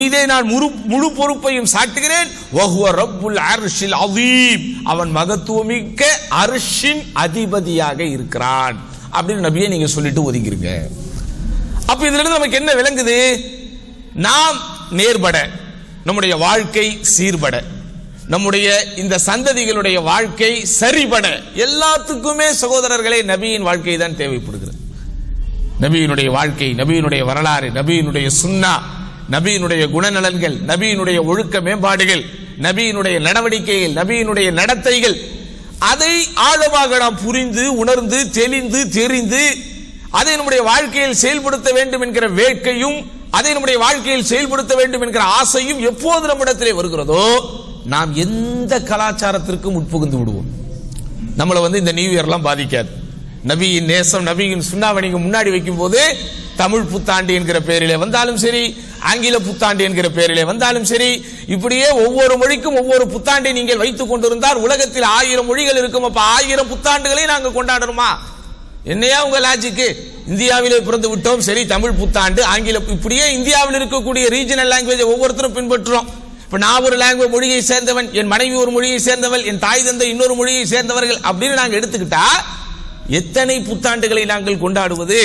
இதே நான் முழு முழு பொறுப்பையும் சாட்டுகிறேன் வஹுவ ரப்புல் அர்ஷில் அதீம் அவன் மகத்துவமிக்க அரிஷின் அதிபதியாக இருக்கிறான் அப்படின்னு நபியை நீங்க சொல்லிட்டு ஒதுங்கிருங்க அப்ப இதுல இருந்து நமக்கு என்ன விளங்குது நாம் நேர்பட நம்முடைய வாழ்க்கை சீர்பட நம்முடைய இந்த சந்ததிகளுடைய வாழ்க்கை சரிபட எல்லாத்துக்குமே சகோதரர்களே நபியின் வாழ்க்கை தான் தேவைப்படுகிறது நபியினுடைய வாழ்க்கை நபியினுடைய வரலாறு நபியினுடைய சுன்னா நபியினுடைய குணநலன்கள் நபியினுடைய ஒழுக்க மேம்பாடுகள் நபியினுடைய நடவடிக்கைகள் நபியினுடைய நடத்தைகள் அதை ஆழமாக நாம் புரிந்து உணர்ந்து தெளிந்து தெரிந்து அதை நம்முடைய வாழ்க்கையில் செயல்படுத்த வேண்டும் என்கிற வேட்கையும் அதை நம்முடைய வாழ்க்கையில் செயல்படுத்த வேண்டும் என்கிற ஆசையும் எப்போது நம்மிடத்திலே வருகிறதோ நாம் எந்த கலாச்சாரத்திற்கும் உட்புகுந்து விடுவோம் நம்மளை வந்து இந்த நியூ இயர்லாம் பாதிக்காது நபியின் நேசம் நபியின் சுண்ணாவை நீங்க முன்னாடி வைக்கும் போது தமிழ் புத்தாண்டு என்கிற பெயரிலே வந்தாலும் சரி ஆங்கில புத்தாண்டு என்கிற பெயரிலே வந்தாலும் சரி இப்படியே ஒவ்வொரு மொழிக்கும் ஒவ்வொரு புத்தாண்டை நீங்கள் வைத்துக் கொண்டிருந்தால் உலகத்தில் ஆயிரம் மொழிகள் இருக்கும் அப்ப ஆயிரம் புத்தாண்டுகளை நாங்க கொண்டாடணுமா என்னையா உங்க லாஜிக்கு இந்தியாவிலே பிறந்து விட்டோம் சரி தமிழ் புத்தாண்டு ஆங்கில இப்படியே இந்தியாவில் இருக்கக்கூடிய ரீஜனல் லாங்குவேஜ் ஒவ்வொருத்தரும் பின்பற்றுறோம் இப்ப நான் ஒரு லாங்குவேஜ் மொழியை சேர்ந்தவன் என் மனைவி ஒரு மொழியை சேர்ந்தவள் என் தாய் தந்தை இன்னொரு மொழியை சேர்ந்தவர்கள் அப்படின்னு நாங்க எடுத்துக்கிட்டா எத்தனை புத்தாண்டுகளை நாங்கள் கொண்டாடுவது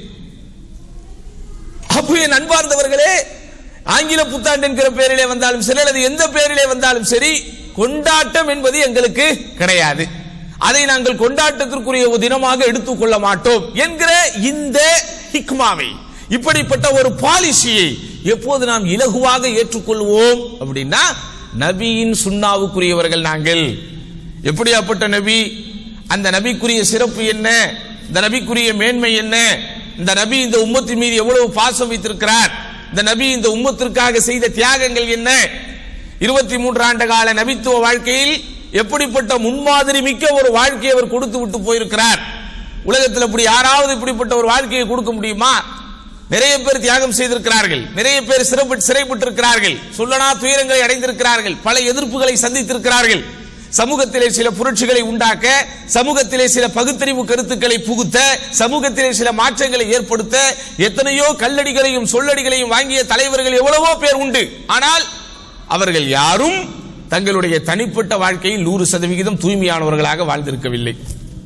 அப்போ என் அன்பார்ந்தவர்களே ஆங்கில புத்தாண்டு என்கிற பெயரிலே வந்தாலும் சரி அல்லது எந்த பெயரிலே வந்தாலும் சரி கொண்டாட்டம் என்பது எங்களுக்கு கிடையாது அதை நாங்கள் கொண்டாட்டத்திற்குரிய ஒரு தினமாக எடுத்துக்கொள்ள மாட்டோம் என்கிற இந்த ஹிக்மாவை இப்படிப்பட்ட ஒரு பாலிசியை எப்போது நாம் இலகுவாக ஏற்றுக்கொள்வோம் அப்படின்னா நபியின் சுண்ணாவுக்குரியவர்கள் நாங்கள் எப்படியாப்பட்ட நபி அந்த நபிக்குரிய சிறப்பு என்ன இந்த நபிக்குரிய மேன்மை என்ன இந்த நபி இந்த உம்மத்தின் மீது எவ்வளவு பாசம் வைத்திருக்கிறார் இந்த நபி இந்த உம்மத்திற்காக செய்த தியாகங்கள் என்ன இருபத்தி மூன்று ஆண்டு கால நபித்துவ வாழ்க்கையில் எப்படிப்பட்ட முன்மாதிரி மிக்க ஒரு வாழ்க்கையை அவர் கொடுத்து விட்டு போயிருக்கிறார் உலகத்தில் இப்படி யாராவது இப்படிப்பட்ட ஒரு வாழ்க்கையை கொடுக்க முடியுமா நிறைய பேர் தியாகம் செய்திருக்கிறார்கள் நிறைய பேர் சிறப்பு சிறைப்பட்டிருக்கிறார்கள் சொல்லனா துயரங்களை அடைந்திருக்கிறார்கள் பல எதிர்ப்புகளை சந்தித்திருக்கிறார்கள் சமூகத்திலே சில புரட்சிகளை உண்டாக்க சமூகத்திலே சில பகுத்தறிவு கருத்துக்களை புகுத்த சமூகத்திலே சில மாற்றங்களை ஏற்படுத்த எத்தனையோ கல்லடிகளையும் சொல்லடிகளையும் வாங்கிய தலைவர்கள் எவ்வளவோ பேர் உண்டு ஆனால் அவர்கள் யாரும் தங்களுடைய தனிப்பட்ட வாழ்க்கையில் நூறு சதவிகிதம் தூய்மையானவர்களாக வாழ்ந்திருக்கவில்லை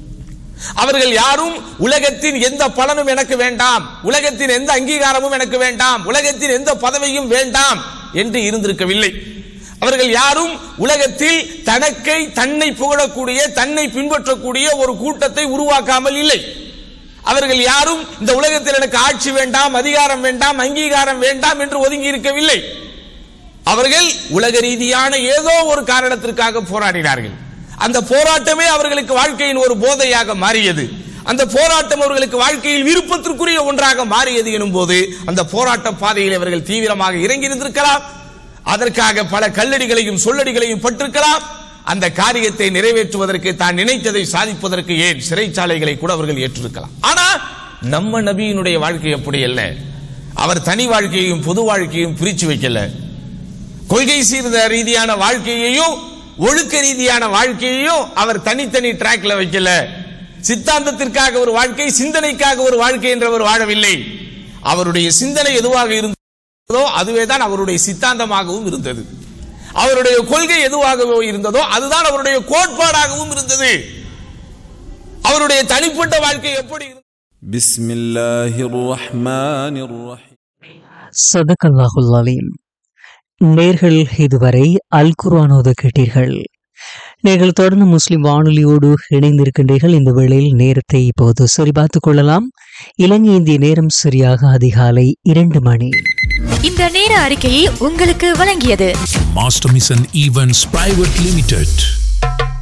அவர்கள் யாரும் உலகத்தின் எந்த பலனும் எனக்கு வேண்டாம் உலகத்தின் எந்த அங்கீகாரமும் எனக்கு வேண்டாம் உலகத்தின் எந்த பதவியும் வேண்டாம் என்று இருந்திருக்கவில்லை அவர்கள் யாரும் உலகத்தில் தனக்கை தன்னை புகழக்கூடிய தன்னை பின்பற்றக்கூடிய ஒரு கூட்டத்தை உருவாக்காமல் இல்லை அவர்கள் யாரும் இந்த உலகத்தில் எனக்கு ஆட்சி வேண்டாம் அதிகாரம் வேண்டாம் அங்கீகாரம் வேண்டாம் என்று ஒதுங்கி இருக்கவில்லை அவர்கள் உலக ரீதியான ஏதோ ஒரு காரணத்திற்காக போராடினார்கள் அந்த போராட்டமே அவர்களுக்கு வாழ்க்கையின் ஒரு போதையாக மாறியது அந்த போராட்டம் அவர்களுக்கு வாழ்க்கையில் விருப்பத்திற்குரிய ஒன்றாக மாறியது எனும் போது அந்த போராட்ட பாதையில் அவர்கள் தீவிரமாக இறங்கி இருந்திருக்கலாம் அதற்காக பல கல்லடிகளையும் சொல்லடிகளையும் பட்டிருக்கலாம் அந்த காரியத்தை நிறைவேற்றுவதற்கு தான் நினைத்ததை சாதிப்பதற்கு ஏன் சிறைச்சாலைகளை கூட அவர்கள் ஏற்றிருக்கலாம் ஆனா நம்ம நபியினுடைய வாழ்க்கை அப்படி அல்ல அவர் தனி வாழ்க்கையையும் பொது வாழ்க்கையும் பிரிச்சு வைக்கல கொள்கை சீர்த ரீதியான வாழ்க்கையையும் ஒழுக்க ரீதியான வாழ்க்கையையும் அவர் தனித்தனி டிராக்ல வைக்கல சித்தாந்தத்திற்காக ஒரு வாழ்க்கை சிந்தனைக்காக ஒரு வாழ்க்கை என்றவர் வாழவில்லை அவருடைய சிந்தனை எதுவாக இருந்ததோ அதுவே தான் அவருடைய சித்தாந்தமாகவும் இருந்தது அவருடைய கொள்கை எதுவாகவோ இருந்ததோ அதுதான் அவருடைய கோட்பாடாகவும் இருந்தது அவருடைய தனிப்பட்ட வாழ்க்கை எப்படி இருந்தது بسم الله الرحمن الرحيم சதகல்லாஹுல் அலீம் நேர்கள் இதுவரை அல் குர்ஆனோத கேட்டீர்கள் நீங்கள் தொடர்ந்து முஸ்லிம் வானொலியோடு இணைந்திருக்கின்றீர்கள் இந்த வேளையில் நேரத்தை இப்போது சரிபார்த்துக் கொள்ளலாம் இலங்கை இந்திய நேரம் சரியாக அதிகாலை இரண்டு மணி இந்த நேர அறிக்கையை உங்களுக்கு வழங்கியது Master Mission Events Private Limited.